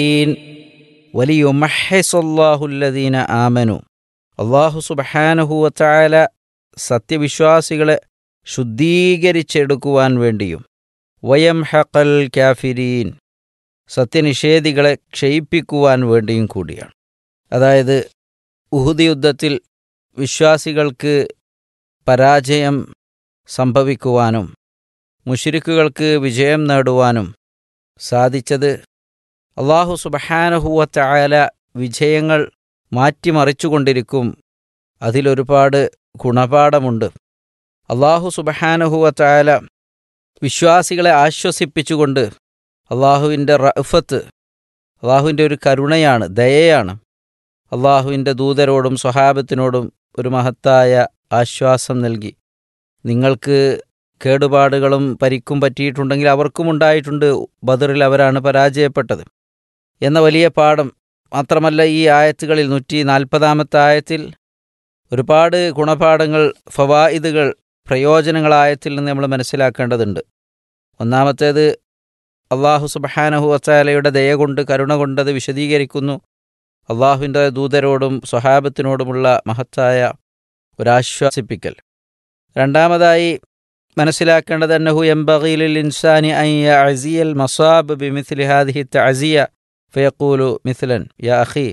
വലിയുമഹസല്ലാഹുല്ലദീന ആമനു അള്ളാഹു സുബഹാനഹുവത്തായ സത്യവിശ്വാസികളെ ശുദ്ധീകരിച്ചെടുക്കുവാൻ വേണ്ടിയും വയം ഹക്കൽ കാഫിരീൻ സത്യനിഷേധികളെ ക്ഷയിപ്പിക്കുവാൻ വേണ്ടിയും കൂടിയാണ് അതായത് ഉഹുദ് യുദ്ധത്തിൽ വിശ്വാസികൾക്ക് പരാജയം സംഭവിക്കുവാനും മുഷിരിക്കുകൾക്ക് വിജയം നേടുവാനും സാധിച്ചത് അള്ളാഹു സുബഹാനഹുവത്തായ വിജയങ്ങൾ മാറ്റിമറിച്ചുകൊണ്ടിരിക്കും അതിലൊരുപാട് ഗുണപാഠമുണ്ട് അള്ളാഹു സുബഹാനഹുവത്തായ വിശ്വാസികളെ ആശ്വസിപ്പിച്ചുകൊണ്ട് അള്ളാഹുവിൻ്റെ റഫത്ത് അള്ളാഹുവിൻ്റെ ഒരു കരുണയാണ് ദയയാണ് അള്ളാഹുവിൻ്റെ ദൂതരോടും സ്വഹാബത്തിനോടും ഒരു മഹത്തായ ആശ്വാസം നൽകി നിങ്ങൾക്ക് കേടുപാടുകളും പരിക്കും പറ്റിയിട്ടുണ്ടെങ്കിൽ അവർക്കും ഉണ്ടായിട്ടുണ്ട് ബദറിൽ അവരാണ് പരാജയപ്പെട്ടത് എന്ന വലിയ പാഠം മാത്രമല്ല ഈ ആയത്തുകളിൽ നൂറ്റി നാൽപ്പതാമത്തെ ആയത്തിൽ ഒരുപാട് ഗുണപാഠങ്ങൾ ഫവായിദുകൾ പ്രയോജനങ്ങൾ ആയത്തിൽ നിന്ന് നമ്മൾ മനസ്സിലാക്കേണ്ടതുണ്ട് ഒന്നാമത്തേത് അള്ളാഹു സുബഹാനഹു വച്ചാലയുടെ ദയ കൊണ്ട് കരുണ കൊണ്ടത് വിശദീകരിക്കുന്നു അള്ളാഹുവിൻ്റെ ദൂതരോടും സ്വഹാബത്തിനോടുമുള്ള മഹത്തായ ഒരാശ്വാസിപ്പിക്കൽ രണ്ടാമതായി മനസ്സിലാക്കേണ്ടത് അന്നഹു എംബീലിൽ ഇൻസാനി അയ്യ അസിയൽ മസാബ് ബിമിസ്ലി ഹാദിഹി തഅസിയ ഫയഖൂലു മിസ്ലൻ യാ അഖി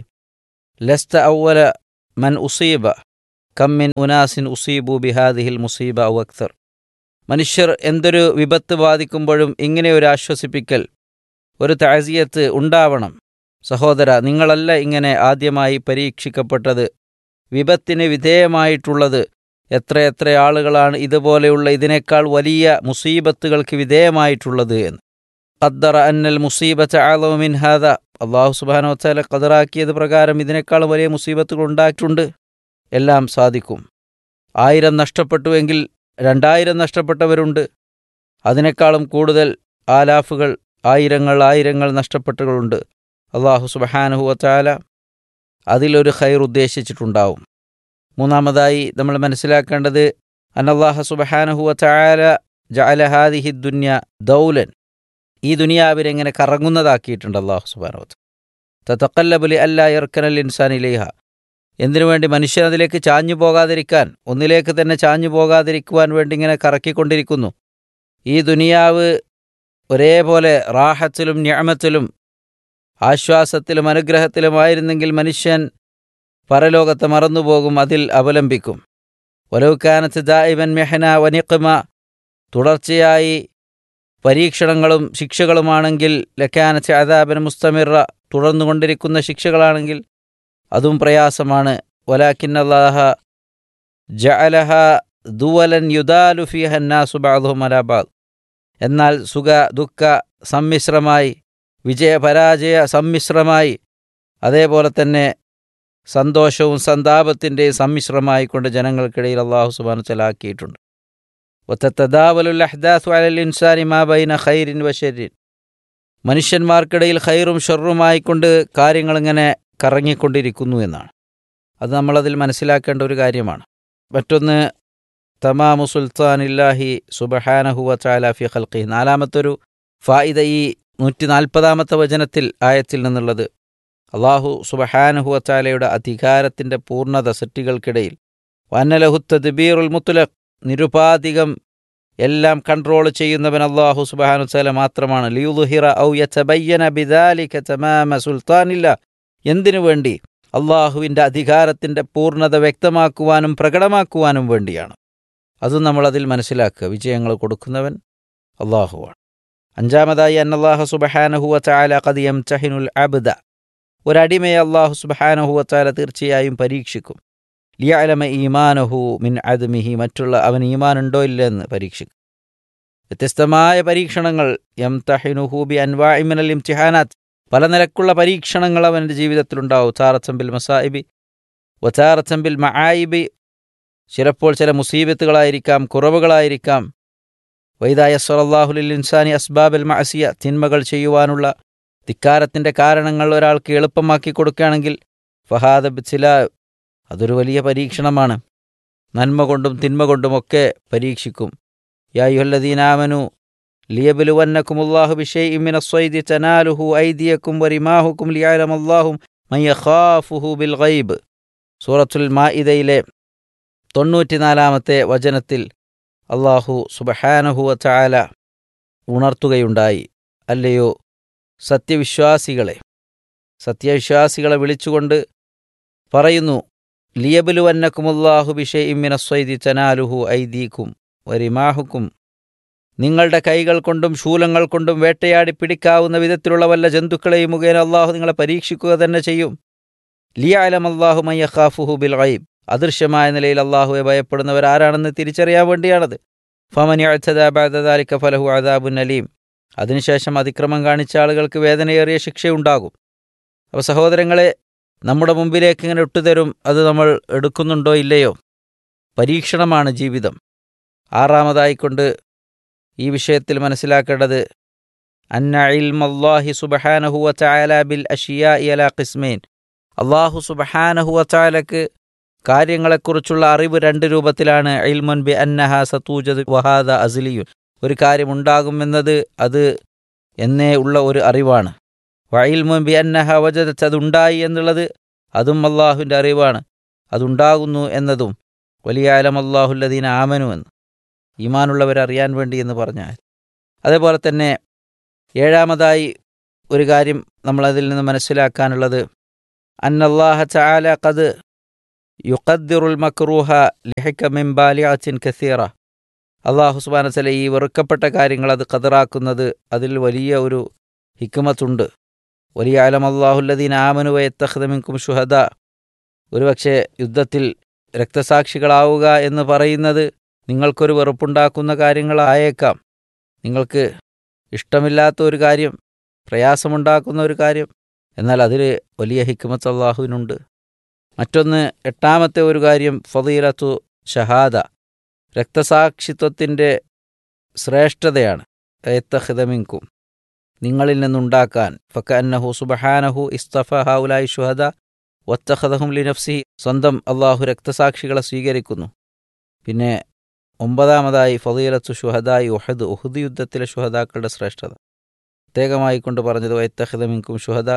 ലസ്ത അവല മൻ ഉസീബ കം മിൻ ഉനാസിൻ ഉസീബു ബിഹാദിഹിൽ മുസീബ ഔ അക്തർ മനുഷ്യർ എന്തൊരു വിപത്ത് ബാധിക്കുമ്പോഴും ഇങ്ങനെ ഒരു ആശ്വസിപ്പിക്കൽ ഒരു താസിയത്ത് ഉണ്ടാവണം സഹോദര നിങ്ങളല്ല ഇങ്ങനെ ആദ്യമായി പരീക്ഷിക്കപ്പെട്ടത് വിപത്തിന് വിധേയമായിട്ടുള്ളത് എത്രയെത്ര ആളുകളാണ് ഇതുപോലെയുള്ള ഇതിനേക്കാൾ വലിയ മുസീബത്തുകൾക്ക് വിധേയമായിട്ടുള്ളത് എന്ന് ഖദ്ദറ അന്നൽ മുസീബത്ത് ആലമിൻ ഹാദ അള്ളാഹു സുബാനോ വച്ചാല ഖദറാക്കിയത് പ്രകാരം ഇതിനേക്കാൾ വലിയ മുസീബത്തുകൾ ഉണ്ടായിട്ടുണ്ട് എല്ലാം സാധിക്കും ആയിരം നഷ്ടപ്പെട്ടുവെങ്കിൽ രണ്ടായിരം നഷ്ടപ്പെട്ടവരുണ്ട് അതിനേക്കാളും കൂടുതൽ ആലാഫുകൾ ആയിരങ്ങൾ ആയിരങ്ങൾ നഷ്ടപ്പെട്ടുകളുണ്ട് അള്ളാഹു സുബഹാനഹു വച്ചാല അതിലൊരു ഖൈർ ഉദ്ദേശിച്ചിട്ടുണ്ടാവും മൂന്നാമതായി നമ്മൾ മനസ്സിലാക്കേണ്ടത് അനല്ലാഹ സുബഹാനഹു വച്ചാല ജഅലഹാദിഹി ദുന്യ ദൗലൻ ഈ ദുനിയാവിനെങ്ങനെ കറങ്ങുന്നതാക്കിയിട്ടുണ്ട് അള്ളാഹു സുബാനു തത്തക്കല്ലബുലി അല്ല ഇർക്കനൽ ഇൻസാൻ ഇലേഹ എന്തിനു വേണ്ടി മനുഷ്യൻ അതിലേക്ക് ചാഞ്ഞു പോകാതിരിക്കാൻ ഒന്നിലേക്ക് തന്നെ ചാഞ്ഞു പോകാതിരിക്കുവാൻ വേണ്ടി ഇങ്ങനെ കറക്കിക്കൊണ്ടിരിക്കുന്നു ഈ ദുനിയാവ് ഒരേപോലെ റാഹത്തിലും ഞാമത്തിലും ആശ്വാസത്തിലും അനുഗ്രഹത്തിലുമായിരുന്നെങ്കിൽ മനുഷ്യൻ പരലോകത്തെ മറന്നുപോകും അതിൽ അവലംബിക്കും വലവുക്കാനത്ത് ദായിബൻ മെഹന വനിഖമ തുടർച്ചയായി പരീക്ഷണങ്ങളും ശിക്ഷകളുമാണെങ്കിൽ ലക്കാനത്ത് അദാബൻ മുസ്തമിറ തുടർന്നുകൊണ്ടിരിക്കുന്ന ശിക്ഷകളാണെങ്കിൽ അതും പ്രയാസമാണ് വലാക്കിൻ അള്ളാഹ ജഅലഹ ദുവലൻ യുദാലു ഫിഹന്നാസു ബാദുഹും അലാബാദ് എന്നാൽ സുഖ ദുഃഖ സമ്മിശ്രമായി വിജയപരാജയ സമ്മിശ്രമായി അതേപോലെ തന്നെ സന്തോഷവും സന്താപത്തിൻ്റെയും സമ്മിശ്രമായി കൊണ്ട് ജനങ്ങൾക്കിടയിൽ അള്ളാഹു സുബാന ചലാക്കിയിട്ടുണ്ട് ഒത്തത്തദാവലുൽ അഹ്ദാസു അലൽ ഇൻസാനി മാ ബൈന ഖൈരിൻ വഷരിൻ മനുഷ്യന്മാർക്കിടയിൽ ഖൈറും ഷെറുമായിക്കൊണ്ട് കാര്യങ്ങളിങ്ങനെ കറങ്ങിക്കൊണ്ടിരിക്കുന്നു എന്നാണ് അത് നമ്മളതിൽ മനസ്സിലാക്കേണ്ട ഒരു കാര്യമാണ് മറ്റൊന്ന് തമാമു സുൽത്താനില്ലാഹി സുബഹാനഹുവ ചാലാഫി ഖൽഖി നാലാമത്തൊരു ഫായിദ ഈ നൂറ്റി നാൽപ്പതാമത്തെ വചനത്തിൽ ആയത്തിൽ നിന്നുള്ളത് അള്ളാഹു സുബഹാനഹുവ ചാലയുടെ അധികാരത്തിൻ്റെ പൂർണ്ണത സൃഷ്ടികൾക്കിടയിൽ വന്നലഹുത്ത ദിബീറുൽ മുത്തുലഖ് നിരുപാധികം എല്ലാം കൺട്രോൾ ചെയ്യുന്നവൻ അള്ളാഹു സുബാനു ചാല മാത്രമാണ് ലിയുഹിറ ഔ യതബയ്യന ബിദാലിക തമാമ സുൽത്താനില്ല എന്തിനു വേണ്ടി അള്ളാഹുവിൻ്റെ അധികാരത്തിൻ്റെ പൂർണ്ണത വ്യക്തമാക്കുവാനും പ്രകടമാക്കുവാനും വേണ്ടിയാണ് അതും നമ്മളതിൽ മനസ്സിലാക്കുക വിജയങ്ങൾ കൊടുക്കുന്നവൻ അള്ളാഹുവാണ് അഞ്ചാമതായി അന്നല്ലാഹു സുബഹാനഹുവ ചാല കദിയം ചഹിനുൽ അബ്ദ ഒരടിമയെ അള്ളാഹു സുബഹാനഹുവ ചാല തീർച്ചയായും പരീക്ഷിക്കും ലിയാലമ ഈമാനഹു മിൻ അദ്മിഹി മറ്റുള്ള അവൻ ഈമാനുണ്ടോ ഇല്ലെന്ന് പരീക്ഷിക്കും വ്യത്യസ്തമായ പരീക്ഷണങ്ങൾ എം തഹിനുഹൂബി അൻവാഇമിനൽ ഇംതിഹാനാത്ത് പല നിലക്കുള്ള പരീക്ഷണങ്ങൾ അവൻ്റെ ജീവിതത്തിലുണ്ടാവും ചാറച്ചമ്പിൽ മസായിബി വചാറച്ചമ്പിൽ മആയിബി ചിലപ്പോൾ ചില മുസീബത്തുകളായിരിക്കാം കുറവുകളായിരിക്കാം വൈദായ സ്വലല്ലാഹുലിൽ ഇൻസാനി അസ്ബാബൽ മഅസിയ തിന്മകൾ ചെയ്യുവാനുള്ള ധിക്കാരത്തിൻ്റെ കാരണങ്ങൾ ഒരാൾക്ക് എളുപ്പമാക്കി കൊടുക്കുകയാണെങ്കിൽ ഫഹാദ ചില അതൊരു വലിയ പരീക്ഷണമാണ് നന്മ കൊണ്ടും തിന്മ കൊണ്ടുമൊക്കെ പരീക്ഷിക്കും യായുഹല്ലദീനാമനു ലിയബലുവന്നക്കും അള്ളാഹു ബിഷൈഇ മിന സ്വൈദി തനാലുഹു ഐദിയക്കും വരിമാഹുക്കും ലിയാലം അള്ളാഹും മയ്യഖാഫുഹു ബിൽ ഗൈബ് സൂറത്തുൽ മാഇദയിലെ തൊണ്ണൂറ്റിനാലാമത്തെ വചനത്തിൽ അള്ളാഹു സുബഹാനഹുവ ചായാല ഉണർത്തുകയുണ്ടായി അല്ലയോ സത്യവിശ്വാസികളെ സത്യവിശ്വാസികളെ വിളിച്ചുകൊണ്ട് പറയുന്നു ലിയബലുവന്നക്കുമുല്ലാഹു ബിഷെ ഇമ്മിന സ്വൈദി ചനാലുഹു ഐദീക്കും വരിമാഹുക്കും നിങ്ങളുടെ കൈകൾ കൊണ്ടും ശൂലങ്ങൾ കൊണ്ടും വേട്ടയാടി പിടിക്കാവുന്ന വിധത്തിലുള്ള വല്ല ജന്തുക്കളെയും മുഖേന അള്ളാഹു നിങ്ങളെ പരീക്ഷിക്കുക തന്നെ ചെയ്യും ലിയാലം അള്ളാഹു മയ്യഖാഫുഹു ബിൽ ഗൈബ് അദൃശ്യമായ നിലയിൽ അള്ളാഹുവെ ഭയപ്പെടുന്നവരാരാണെന്ന് തിരിച്ചറിയാൻ വേണ്ടിയാണത് ഫമനി അഴ്ത്തദാബാദാലിക്ക ഫലഹു അദാബുൻ അലീം അതിനുശേഷം അതിക്രമം കാണിച്ച ആളുകൾക്ക് വേദനയേറിയ ശിക്ഷയുണ്ടാകും അപ്പോൾ സഹോദരങ്ങളെ നമ്മുടെ മുമ്പിലേക്ക് ഇങ്ങനെ ഇട്ടുതരും അത് നമ്മൾ എടുക്കുന്നുണ്ടോ ഇല്ലയോ പരീക്ഷണമാണ് ജീവിതം ആറാമതായിക്കൊണ്ട് ഈ വിഷയത്തിൽ മനസ്സിലാക്കേണ്ടത് അന്ന ഇൽമല്ലാഹി സുബഹാനഹുവ ചായാല ബിൽ അഷിയ ഇയല ഖിസ്മീൻ അള്ളാഹു സുബഹാനഹുവ ചായാലക്ക് കാര്യങ്ങളെക്കുറിച്ചുള്ള അറിവ് രണ്ട് രൂപത്തിലാണ് ഇൽമുൻ ബി അന്നഹ സത്തൂജദ് വഹാദ അസ്ലിയുൻ ഒരു കാര്യമുണ്ടാകുമെന്നത് അത് എന്നേ ഉള്ള ഒരു അറിവാണ് വയിൽമുൻ ബി അന്നഹ വജദത്ത് അതുണ്ടായി എന്നുള്ളത് അതും അള്ളാഹുവിൻ്റെ അറിവാണ് അതുണ്ടാകുന്നു എന്നതും വലിയ അലം അള്ളാഹുല്ലദീന ആമനു എന്ന് ഈമാനുള്ളവരറിയാൻ വേണ്ടി എന്ന് പറഞ്ഞാൽ അതേപോലെ തന്നെ ഏഴാമതായി ഒരു കാര്യം നമ്മളതിൽ നിന്ന് മനസ്സിലാക്കാനുള്ളത് അന്നല്ലാഹ ചാല കത് യുഖദ്ദിറുൽ മക്രൂഹ ലിഹിക്ക മിംബാലിയാച്ചിൻ കസീറ അള്ളാഹു സുബാനസല ഈ വെറുക്കപ്പെട്ട കാര്യങ്ങൾ അത് കതറാക്കുന്നത് അതിൽ വലിയ ഒരു ഹിക്കുമത്തുണ്ട് വലിയ ആലം അള്ളാഹുല്ലദീൻ ആമനുവയത്തഹ്ദമിൻകും ഷുഹദ ഒരുപക്ഷെ യുദ്ധത്തിൽ രക്തസാക്ഷികളാവുക എന്ന് പറയുന്നത് നിങ്ങൾക്കൊരു വെറുപ്പുണ്ടാക്കുന്ന കാര്യങ്ങളായേക്കാം നിങ്ങൾക്ക് ഇഷ്ടമില്ലാത്ത ഒരു കാര്യം പ്രയാസമുണ്ടാക്കുന്ന ഒരു കാര്യം എന്നാൽ അതിൽ വലിയ ഹിക്കുമത്ത് അള്ളാഹുവിനുണ്ട് മറ്റൊന്ന് എട്ടാമത്തെ ഒരു കാര്യം ഫതീലത്തു ഷഹാദ രക്തസാക്ഷിത്വത്തിൻ്റെ ശ്രേഷ്ഠതയാണ് എത്തഹിതമിൻകും നിങ്ങളിൽ നിന്നുണ്ടാക്കാൻ ഫക്ക അന്നഹു സുബഹാനഹു ഇസ്തഫ ഹൗലായി ഷുഹദ ഒത്തഹദഹും ലിനഫ്സി സ്വന്തം അള്ളാഹു രക്തസാക്ഷികളെ സ്വീകരിക്കുന്നു പിന്നെ ഒമ്പതാമതായി ഫതീലത്തു ഷുഹദായി ഉഹദ് ഉഹദ് യുദ്ധത്തിലെ ഷുഹദാക്കളുടെ ശ്രേഷ്ഠത പ്രത്യേകമായി കൊണ്ട് പറഞ്ഞത് വൈത്തഹിതമിൻകും ഷുഹദ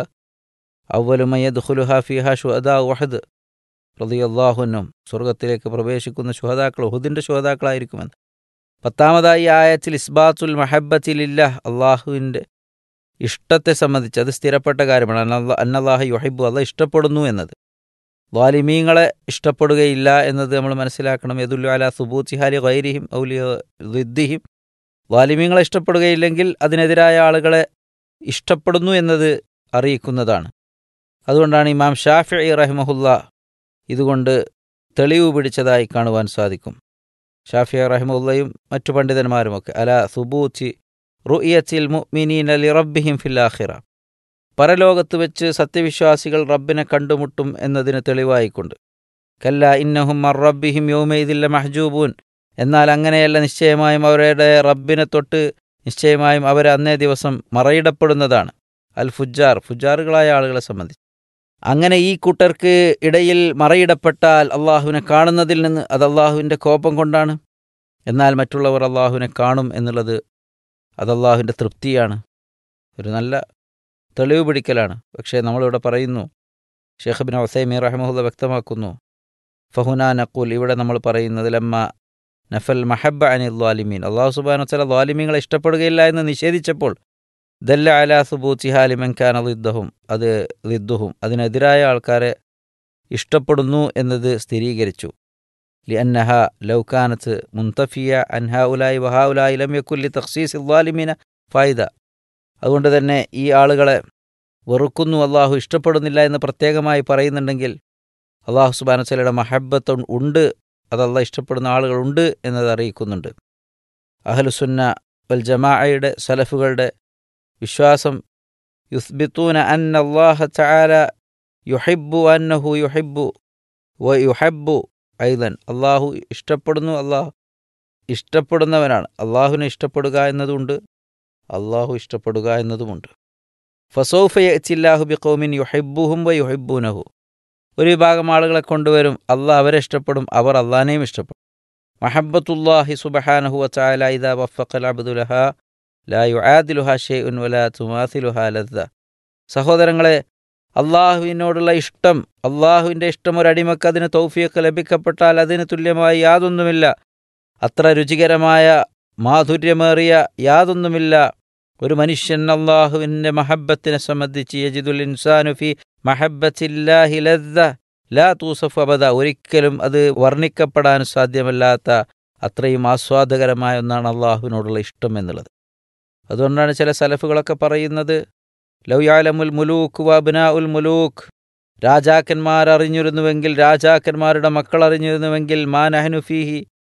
അവലുമയ്യദ് ഖുലുഹ ഫിഹ ഷുഹദ ഉഹദ് പ്രതിയല്ലാഹുനും സ്വർഗത്തിലേക്ക് പ്രവേശിക്കുന്ന ഷുഹദാക്കൾ ഉഹുദിൻ്റെ ഷുഹദാക്കളായിരിക്കുമെന്ന് പത്താമതായി ആയത്തിൽ ഇസ്ബാത്തുൽ മഹബത്തിലില്ല അള്ളാഹുവിൻ്റെ ഇഷ്ടത്തെ സംബന്ധിച്ച് അത് സ്ഥിരപ്പെട്ട കാര്യമാണ് അന്നല്ലാ അന്നല്ലാഹ് യുഹൈബു അല്ല ഇഷ്ടപ്പെടുന്നു എന്നത് വാലിമീങ്ങളെ ഇഷ്ടപ്പെടുകയില്ല എന്നത് നമ്മൾ മനസ്സിലാക്കണം യദുല്ലു അല സുബൂത്തിഹാലി ഗൈരിഹിം ഔലി ദിദ്ദിഹിം വാലിമീങ്ങളെ ഇഷ്ടപ്പെടുകയില്ലെങ്കിൽ അതിനെതിരായ ആളുകളെ ഇഷ്ടപ്പെടുന്നു എന്നത് അറിയിക്കുന്നതാണ് അതുകൊണ്ടാണ് ഇമാം ഷാഫി റഹിമഹുല്ല ഇതുകൊണ്ട് തെളിവ് പിടിച്ചതായി കാണുവാൻ സാധിക്കും ഷാഫി റഹിമുല്ലയും മറ്റു പണ്ഡിതന്മാരുമൊക്കെ അല സുബൂത്തി റുയത്തിൽ മുഅ്മിനീന ലി റബ്ബിഹിം ഫില്ലാഹിറ പരലോകത്ത് വെച്ച് സത്യവിശ്വാസികൾ റബ്ബിനെ കണ്ടുമുട്ടും എന്നതിന് തെളിവായിക്കൊണ്ട് കല്ല ഇന്നഹും മർ റബ്ബിഹിം യോമയിദില്ല മഹജൂബൂൻ എന്നാൽ അങ്ങനെയല്ല നിശ്ചയമായും അവരുടെ റബ്ബിനെ തൊട്ട് നിശ്ചയമായും അവർ അന്നേ ദിവസം മറയിടപ്പെടുന്നതാണ് അൽ ഫുജാർ ഫുജാറുകളായ ആളുകളെ സംബന്ധിച്ച് അങ്ങനെ ഈ കൂട്ടർക്ക് ഇടയിൽ മറയിടപ്പെട്ടാൽ അള്ളാഹുവിനെ കാണുന്നതിൽ നിന്ന് അത് അള്ളാഹുവിൻ്റെ കോപം കൊണ്ടാണ് എന്നാൽ മറ്റുള്ളവർ അള്ളാഹുവിനെ കാണും എന്നുള്ളത് അത് അള്ളാഹുവിൻ്റെ തൃപ്തിയാണ് ഒരു നല്ല തെളിവ് പിടിക്കലാണ് പക്ഷേ നമ്മളിവിടെ പറയുന്നു ഷെയ്ഖ് ബിൻ ഒസൈമി റഹമുല്ല വ്യക്തമാക്കുന്നു ഫഹുന നക്കൂൽ ഇവിടെ നമ്മൾ പറയുന്നത് ലമ്മ നഫൽ മഹബ അനി ദ്വാലിമീൻ അള്ളാഹു സുബാന ചില ദ്വാലിമീങ്ങളെ ഇഷ്ടപ്പെടുകയില്ല എന്ന് നിഷേധിച്ചപ്പോൾ ദല്ല അലാ സുബൂത്തി ഹാലിമൻ ഖാൻ ലിദ്ദഹും അത് ലിദ്ദുഹും അതിനെതിരായ ആൾക്കാരെ ഇഷ്ടപ്പെടുന്നു എന്നത് സ്ഥിരീകരിച്ചു ലി അന്നഹ ലൗക്കാനത്ത് മുന്തഫിയ അൻഹ ഉലായി വഹാ ഉലായി ലം യക്കുല്ലി തഖ്സീസ് ദ്വാലിമീന ഫായിദ അതുകൊണ്ട് തന്നെ ഈ ആളുകളെ വെറുക്കുന്നു അള്ളാഹു ഇഷ്ടപ്പെടുന്നില്ല എന്ന് പ്രത്യേകമായി പറയുന്നുണ്ടെങ്കിൽ അള്ളാഹു സുബാനച്ചലയുടെ മഹബത്ത് ഉണ്ട് അതല്ല ഇഷ്ടപ്പെടുന്ന ആളുകളുണ്ട് എന്നത് അറിയിക്കുന്നുണ്ട് അഹലുസുന്ന വൽ ജമാഅയുടെ സലഫുകളുടെ വിശ്വാസം യുസ്ബിത്തൂന അൻ അള്ളാഹ ചാല യുഹിബു അന്നഹു യുഹിബു വ യുഹബു ഐതൻ അള്ളാഹു ഇഷ്ടപ്പെടുന്നു അള്ളാഹു ഇഷ്ടപ്പെടുന്നവനാണ് അള്ളാഹുവിനെ ഇഷ്ടപ്പെടുക എന്നതുണ്ട് അള്ളാഹു ഇഷ്ടപ്പെടുക എന്നതുമുണ്ട് ഫസോഫയച്ചില്ലാഹു ബി കൗമിൻ യുഹൈബുഹും വ യുഹൈബൂനഹു ഒരു വിഭാഗം ആളുകളെ കൊണ്ടുവരും അള്ളാഹ് അവരെ ഇഷ്ടപ്പെടും അവർ അള്ളാഹിനെയും ഇഷ്ടപ്പെടും മഹബത്തുല്ലാഹി സുബഹാനഹു വച്ചാല ഇദ വഫഖൽ അബ്ദുലഹ ലാ യുആദിലുഹ ഷെയ്ഉൻ വലാ തുമാസിലുഹ ലദ്ദ സഹോദരങ്ങളെ അള്ളാഹുവിനോടുള്ള ഇഷ്ടം അള്ളാഹുവിൻ്റെ ഇഷ്ടം ഒരു അടിമക്ക് അതിന് തൗഫിയൊക്കെ ലഭിക്കപ്പെട്ടാൽ അതിന് തുല്യമായി യാതൊന്നുമില്ല അത്ര രുചികരമായ മാധുര്യമേറിയ യാതൊന്നുമില്ല ഒരു മനുഷ്യൻ അള്ളാഹുവിൻ്റെ മഹബത്തിനെ സംബന്ധിച്ച് യജിദുൽ ഇൻസാനു ഫി മഹബത്തില്ലാഹി ലദ്ദ ലാ തൂസഫ് അബദ ഒരിക്കലും അത് വർണ്ണിക്കപ്പെടാൻ സാധ്യമല്ലാത്ത അത്രയും ആസ്വാദകരമായ ഒന്നാണ് അള്ളാഹുവിനോടുള്ള ഇഷ്ടം എന്നുള്ളത് അതുകൊണ്ടാണ് ചില സലഫുകളൊക്കെ പറയുന്നത് ലൗയാലമുൽ മുലൂക്ക് വബ്നാ ഉൽ മുലൂക്ക് രാജാക്കന്മാർ അറിഞ്ഞിരുന്നുവെങ്കിൽ രാജാക്കന്മാരുടെ മക്കൾ അറിഞ്ഞിരുന്നുവെങ്കിൽ മാ നഹ്നുഫീഹി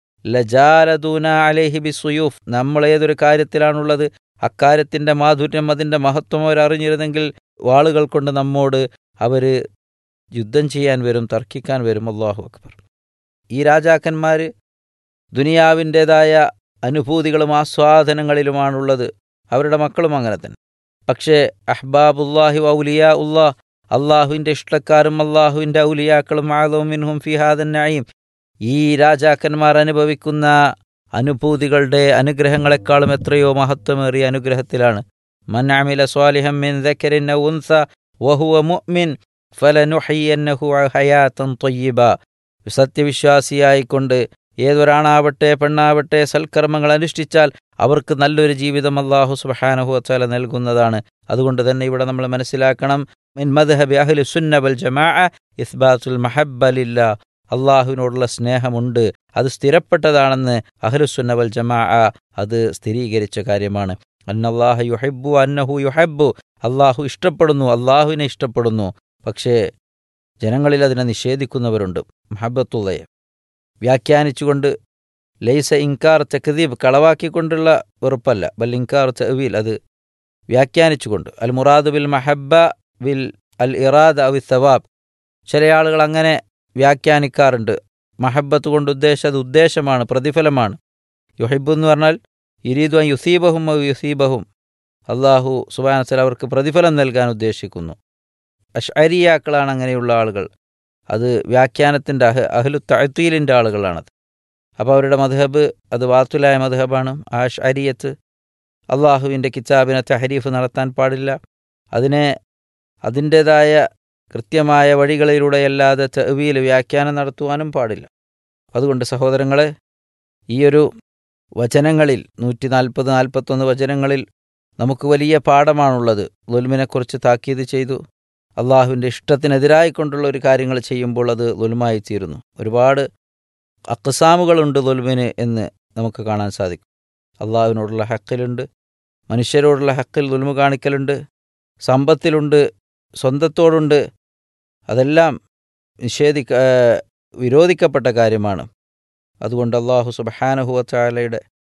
ലജാലദൂന അലേഹി ബി സുയൂഫ് നമ്മൾ ഏതൊരു കാര്യത്തിലാണുള്ളത് അക്കാര്യത്തിൻ്റെ മാധുര്യം അതിൻ്റെ മഹത്വം അവരറിഞ്ഞിരുന്നെങ്കിൽ വാളുകൾ കൊണ്ട് നമ്മോട് അവർ യുദ്ധം ചെയ്യാൻ വരും തർക്കിക്കാൻ വരും അള്ളാഹു അക്ബർ ഈ രാജാക്കന്മാർ ദുനിയാവിൻ്റേതായ അനുഭൂതികളും ആസ്വാദനങ്ങളിലുമാണുള്ളത് അവരുടെ മക്കളും അങ്ങനെ തന്നെ പക്ഷേ അഹ്ബാബുല്ലാഹി ഔലിയ ഉല്ലാ അള്ളാഹുവിൻ്റെ ഇഷ്ടക്കാരും അള്ളാഹുവിൻ്റെ ഔലിയാക്കളും ആദോമിൻഹും ഫിഹാദൻ നയീം ഈ രാജാക്കന്മാർ അനുഭവിക്കുന്ന അനുഭൂതികളുടെ അനുഗ്രഹങ്ങളെക്കാളും എത്രയോ മഹത്വമേറിയ അനുഗ്രഹത്തിലാണ് മൻ അമില സ്വാലിഹം മിൻ ദക്കരിൻ ഔ ഉൻസ വഹുവ മുഅ്മിൻ ഫലനുഹയ്യന്നഹു ഹയാത്തൻ ത്വയ്യിബ സത്യവിശ്വാസിയായിക്കൊണ്ട് ഏതൊരാണാവട്ടെ പെണ്ണാവട്ടെ സൽക്കർമ്മങ്ങൾ അനുഷ്ഠിച്ചാൽ അവർക്ക് നല്ലൊരു ജീവിതം അള്ളാഹു സുബ്ഹാനഹു വതആല നൽകുന്നതാണ് അതുകൊണ്ട് തന്നെ ഇവിടെ നമ്മൾ മനസ്സിലാക്കണം മിൻ മദ്ഹബി അഹ്ലി സുന്ന വൽ ജമാഅ ഇസ്ബാത്തുൽ മഹബ്ബ ലില്ലാ അള്ളാഹുവിനോടുള്ള സ്നേഹമുണ്ട് അത് സ്ഥിരപ്പെട്ടതാണെന്ന് അഹ്ലുസുന്ന വൽ ജമാഅ അത് സ്ഥിരീകരിച്ച കാര്യമാണ് അന്നല്ലാഹ യുഹബ്ബു അന്നഹു യുഹബ്ബു അള്ളാഹു ഇഷ്ടപ്പെടുന്നു അള്ളാഹുവിനെ ഇഷ്ടപ്പെടുന്നു പക്ഷേ ജനങ്ങളിൽ അതിനെ നിഷേധിക്കുന്നവരുണ്ട് മഹബത്തുള്ളയെ വ്യാഖ്യാനിച്ചുകൊണ്ട് ലൈസ ഇൻകാർ തക്ദീബ് കളവാക്കിക്കൊണ്ടുള്ള വെറുപ്പല്ല ബൽ ഇൻകാർ തവീൽ അത് വ്യാഖ്യാനിച്ചുകൊണ്ട് അൽ മുറാദ് ബിൽ മഹബ്ബ വിൽ അൽ ഇറാദ് അവി സവാബ് ചില ആളുകൾ അങ്ങനെ വ്യാഖ്യാനിക്കാറുണ്ട് മഹബത്ത് കൊണ്ട് ഉദ്ദേശം അത് ഉദ്ദേശമാണ് പ്രതിഫലമാണ് യുഹിബ് എന്ന് പറഞ്ഞാൽ ഇരീദു അൻ യുസീബഹും ഔ യുസീബഹും അള്ളാഹു സുബാനസൽ അവർക്ക് പ്രതിഫലം നൽകാൻ ഉദ്ദേശിക്കുന്നു അഷ്അരിയാക്കളാണ് അങ്ങനെയുള്ള ആളുകൾ അത് വ്യാഖ്യാനത്തിൻ്റെ അഹ് അഹ്ലു തഴത്തീലിൻ്റെ ആളുകളാണത് അപ്പോൾ അവരുടെ മധഹബ് അത് വാത്തുലായ മധഹബാണ് ആ അരിയത്ത് അള്ളാഹുവിൻ്റെ കിതാബിനെ തഹരീഫ് നടത്താൻ പാടില്ല അതിനെ അതിൻ്റേതായ കൃത്യമായ വഴികളിലൂടെയല്ലാതെ തെവീൽ വ്യാഖ്യാനം നടത്തുവാനും പാടില്ല അതുകൊണ്ട് സഹോദരങ്ങളെ ഈയൊരു വചനങ്ങളിൽ നൂറ്റി നാൽപ്പത് നാൽപ്പത്തൊന്ന് വചനങ്ങളിൽ നമുക്ക് വലിയ പാഠമാണുള്ളത് ലുൽമിനെക്കുറിച്ച് താക്കീത് ചെയ്തു അള്ളാഹുവിൻ്റെ ഇഷ്ടത്തിനെതിരായിക്കൊണ്ടുള്ള ഒരു കാര്യങ്ങൾ ചെയ്യുമ്പോൾ അത് ലുൽമായി തീരുന്നു ഒരുപാട് അക്സാമുകളുണ്ട് ലുൽമിന് എന്ന് നമുക്ക് കാണാൻ സാധിക്കും അള്ളാഹുവിനോടുള്ള ഹക്കിലുണ്ട് മനുഷ്യരോടുള്ള ഹക്കിൽ ലുൽമു കാണിക്കലുണ്ട് സമ്പത്തിലുണ്ട് സ്വന്തത്തോടുണ്ട് അതെല്ലാം നിഷേധിക്ക വിരോധിക്കപ്പെട്ട കാര്യമാണ് അതുകൊണ്ട് അള്ളാഹു സുബഹാനഹുവച്ചാലയുടെ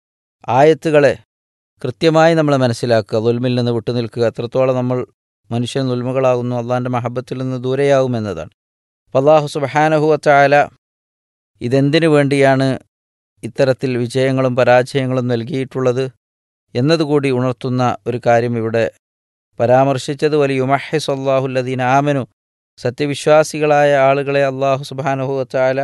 ആയത്തുകളെ കൃത്യമായി നമ്മൾ മനസ്സിലാക്കുക ദുൽമിൽ നിന്ന് വിട്ടുനിൽക്കുക എത്രത്തോളം നമ്മൾ മനുഷ്യൻ ദുൽമുകളാകുന്നു അള്ളാഹിൻ്റെ മഹബത്തിൽ നിന്ന് ദൂരെയാവുമെന്നതാണ് അപ്പോൾ അള്ളാഹു സുബഹാനഹുവച്ചാല ഇതെന്തിനു വേണ്ടിയാണ് ഇത്തരത്തിൽ വിജയങ്ങളും പരാജയങ്ങളും നൽകിയിട്ടുള്ളത് എന്നതുകൂടി ഉണർത്തുന്ന ഒരു കാര്യം ഇവിടെ പരാമർശിച്ചത് വലിയ യുമഹിസ് അള്ളാഹുല്ലദീൻ ആമനു സത്യവിശ്വാസികളായ ആളുകളെ അള്ളാഹു സുബാനുഹുവച്ചാല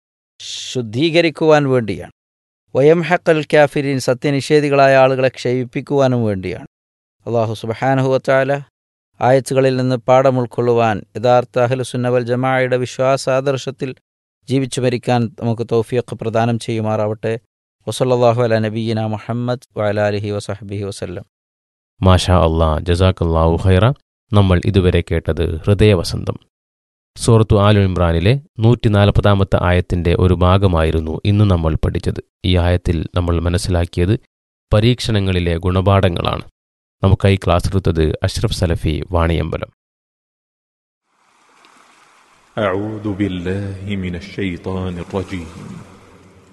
ശുദ്ധീകരിക്കുവാൻ വേണ്ടിയാണ് വയം ഹക്കൽ കാഫിരീൻ സത്യനിഷേധികളായ ആളുകളെ ക്ഷയിപ്പിക്കുവാനും വേണ്ടിയാണ് അള്ളാഹു സുബഹാനുഹുവച്ചാല ആയത്തുകളിൽ നിന്ന് പാഠം ഉൾക്കൊള്ളുവാൻ യഥാർത്ഥ അഹ്ലുസുന്നവൽ ജമാഅയുടെ വിശ്വാസാദർശത്തിൽ ജീവിച്ചു മരിക്കാൻ നമുക്ക് തൗഫീഖ് പ്രദാനം ചെയ്യുമാറാവട്ടെ വസല്ലാഹു അല നബീന മുഹമ്മദ് വലാലിഹി വസഹബിഹി വസല്ലം മാഷാ അള്ളാ ജസാഖല്ലാഹു ഹൈറ നമ്മൾ ഇതുവരെ കേട്ടത് ഹൃദയവസന്തം സൂറത്തു ആലു ഇമ്രാനിലെ നൂറ്റി നാൽപ്പതാമത്തെ ആയത്തിന്റെ ഒരു ഭാഗമായിരുന്നു ഇന്ന് നമ്മൾ പഠിച്ചത് ഈ ആയത്തിൽ നമ്മൾ മനസ്സിലാക്കിയത് പരീക്ഷണങ്ങളിലെ ഗുണപാഠങ്ങളാണ് നമുക്കായി ക്ലാസ് എടുത്തത് അഷ്റഫ് സലഫി വാണിയമ്പലം أعوذ بالله من الشيطان الرجيم